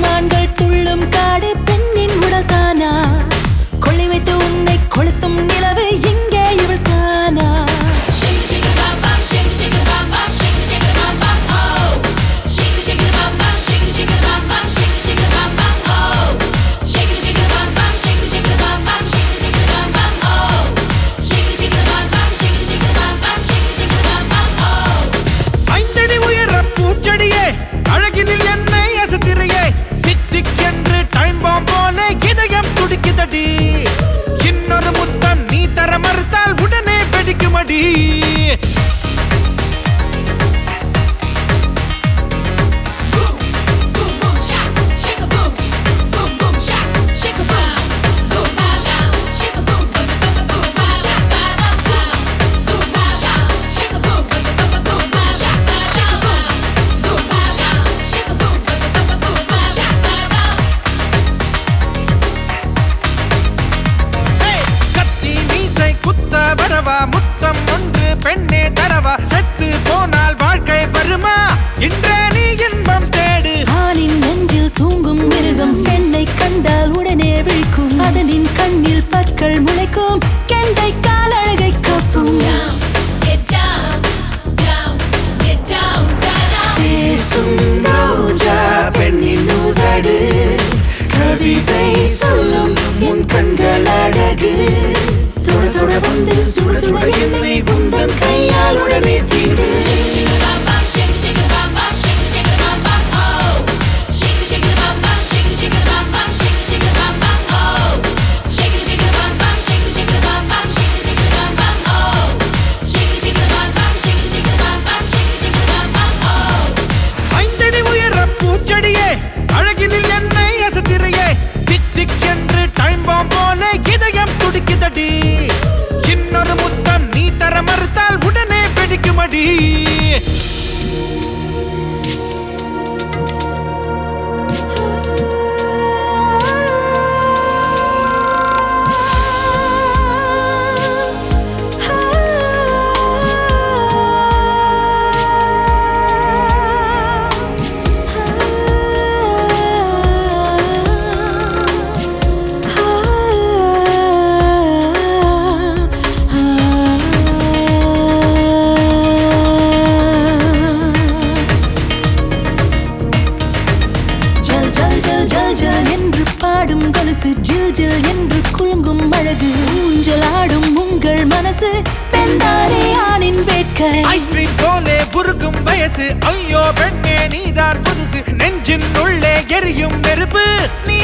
மான்கள் துள்ளும் காடு பெண்ணின் உடல் தானா கொள்ளி வைத்து உன்னை கொளுத்தும் நிலவு இங்கே இவள் தானா Shake it, shake it, bam, bam, shake it, shake it, bam, bam, shake it, shake it, bam, bam, oh. Shake it, shake it, bam, bam, shake it, shake it, bam, bam, shake it, shake it, bam, bam, oh. Shake it, shake it, bam, bam, shake it, shake it, bam, bam, shake it, shake it, bam, bam, oh. Shake it, shake it, bam, bam, shake it, shake it, bam, bam, shake it, shake it, bam, bam, oh. ஐந்தடி உயர பூச்செடியே அழகினில் என்னை அசத்திரையே tick tick என்று time bomb போல இதயம் துடிக்குதடி இன்னொரு முத்தம் நீ தர மறுத்தால் உடனே வெடிக்குமடி Boom, boom, boom, shock, shake a boom, boom, boom, shock, shake a boom, boom, boom, shock, shake a boom, boom, boom, boom, boom, shock, boom, boom, boom, shock, shake a boom, boom, boom, boom, boom, shock, shake a boom, boom, boom, shock, shake a boom, boom, boom, boom, boom, shock, Hey! கத்தி மீசை குத்த வரவா முத்தம் ஒன்று பெண்ணே தரவா செத்து போனால் வாழ்க்கை வருமா இன்றே நீ இன்பம் தேடு ஆணின் நெஞ்சில் தூங்கும் மிருகம் பெண்ணை கண்டால் உடனே விழிக்கும் அதனின் கண்ணில் பற்கள் முளைக்கும் கெண்டை கால் அழகை கப்பும் down, get down, down, get down, down, down. பேசும் ரோஜா பெண்ணின் உதடு கவிதை சொல்லும் என் கண்கள் அழகு தொட தொட வந்து சுட சுட என்னை உந்தன் கையால் உடனே தீடு Shake it, bam, bam, shake it, shake it, bam, bam, shake it, shake it, bam, bam, oh. Shake it, shake it, bam, bam, shake it, shake it, bam, bam, shake it, shake it, bam, bam, oh. Shake it, shake it, bam, bam, shake it, shake it, bam, bam, shake it, shake it, bam, bam, oh. Shake it, shake it, bam, bam, shake it, shake it, bam, bam, shake it, shake it, bam, bam, oh. ஐந்தடி உயர பூச்செடியே அழகினில் என்னை அசத்திரையே tick tick என்று time bomb போல இதயம் துடிக்குதடி இன்னொரு முத்தம் நீ தர மறுத்தால் உடனே வெடிக்குமடி ஜல் ஜல் ஜல் ஜல் ஜல் என்று பாடும் கொலுசு ஜில் ஜில் என்று குலுங்கும் அழகு ஊஞ்சல் ஆடும் உங்கள் மனசு பெண்தானே ஆணின் வேட்கை ஐஸ்கிரீம் போலே புருக்கும் வயசு ஐயோ பெண்ணே நீதான் புதுசு நெஞ்சின் உள்ளே எரியும் நெருப்பு நீ